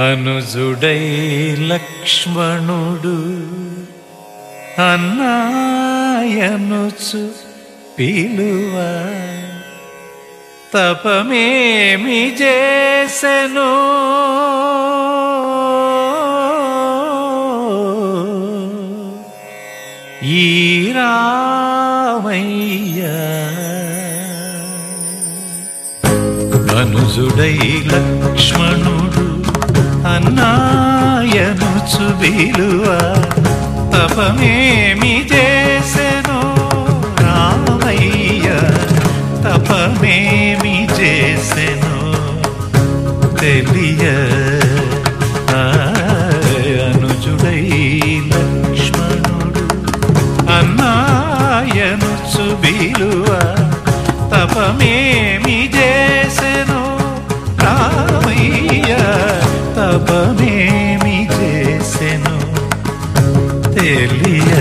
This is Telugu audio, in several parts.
అనుజుడై లక్ష్మణుడు అన్నాయనుచు పిలువ తపమేమి చేసెను ఈ రామయ్య అనుజుడై లక్ష్మణుడు అన్నాయనుచు విలువ తపమేమి చేసెను రామయ్య తపమేమి చేసెను తెలియ ఆ, అనుజుడై లక్ష్మణుడు అన్నాయనుచు విలువ తపమేమి చేసెను రామయ్య తపమేమి చేసెను తెలియ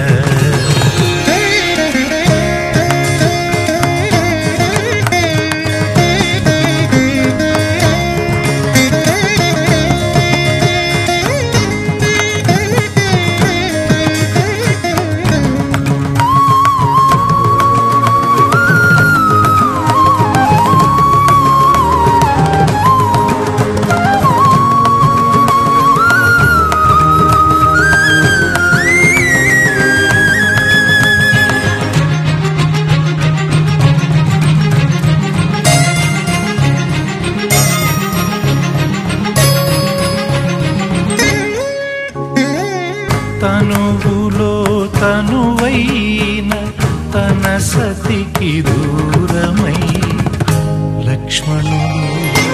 తనువులో తనువైన తన సతికి దూరమై లక్ష్మణుడు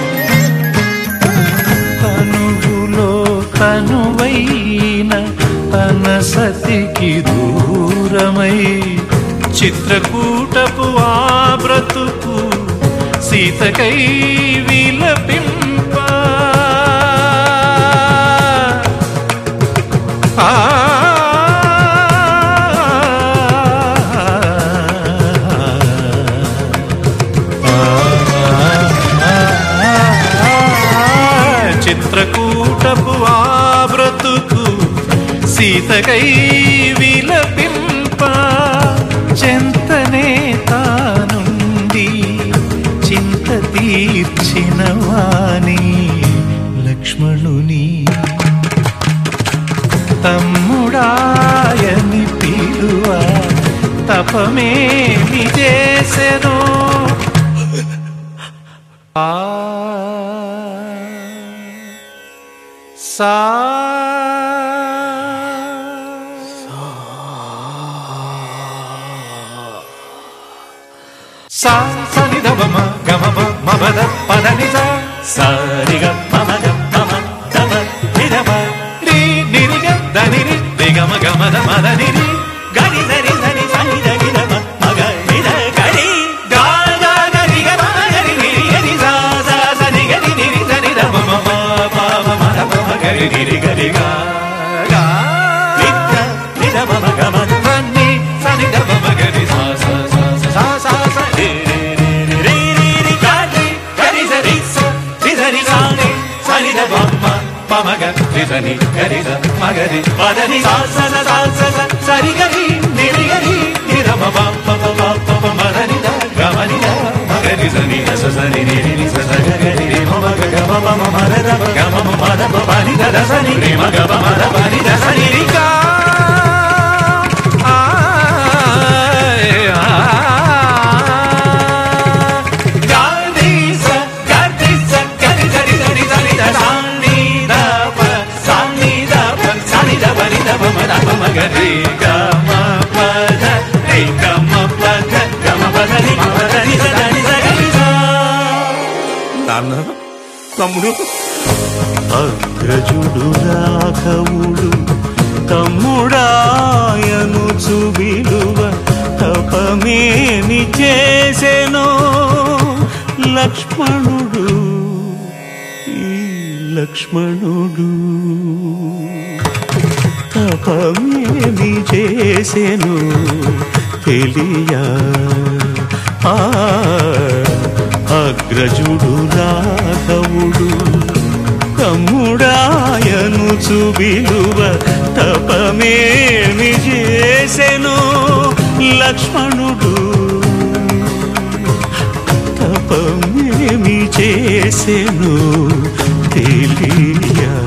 తనువులో తనువైన తన సతికి దూరమై చిత్రకూటపు ఆ బ్రతుకు సీతకై విలపింప ఆ చిత్రకూటపు ఆ బ్రతుకు సీతకై విలపింప చెంతనే తానుండి చింత తీర్చిన వాణి లక్ష్మణుని తమ్ముడాయని పిలువ తపమేమి చేసెను ఆ సా సా సని దమ గమ మమద పదని సా సరి గ మమ గ మమ దమ నిదమ రి నిరి గ దని రి రి గమ గమ ద మద నిరి గని సరి సరి సని ద ని దమ మగ నిద గని గా గా గని గ మమ గని నిరి గని సా సా సని గని నిరి సని ద మమ మ ప మ మ ద మమ గని నిరి గని గా గా నిద నిద మమ గమ ద ని సని ద మమ గని సా సా సా సా సా సా రి రి రి రి రి రి గని గని సరి స రి సరి సా ని సని ద మమ పమ గ రి సని గరి ద మగరి పదని సా సా సా సా సా సా సరి గరి నిరి గరి నిర మ ప ప ప ప ప ప మ ర ని ద గ మ ని ద మగరి సని స స ని ని ని ని స స గ గ రి రి మ మ గ గ మ మ మ మ ర ద గ మ మ మ ద ప ప ని ద ద స ని రి మ గ ప మ ద ప ని ద స ని రి గా ఆయ్ ఆ గాది స గది స గరి గరి గరి గరి ద సా ని ద ప సా ని ద ప సా ని ద ప ని ద ప మ ద ప మ గ రి గ మ ప ద రి గ మ ప ద గ మ ప ద ని మ ప ద ని స ద ని స గ రి స నాన్న తమ్ముడు అగ్రజుడు రాఘవుడు తమ్ముడాయను చుబిలువ తపమేమి చేసెనో లక్ష్మణుడు ఈ లక్ష్మణుడు తపమేమి చేసెను తెలియ ఆ అగ్రజుడు రాఘవుడు తమ్ముడా తెలుసు విలువ తపమేమి చేసెను లక్ష్మణుడు తపమేమి చేసెను తెలియ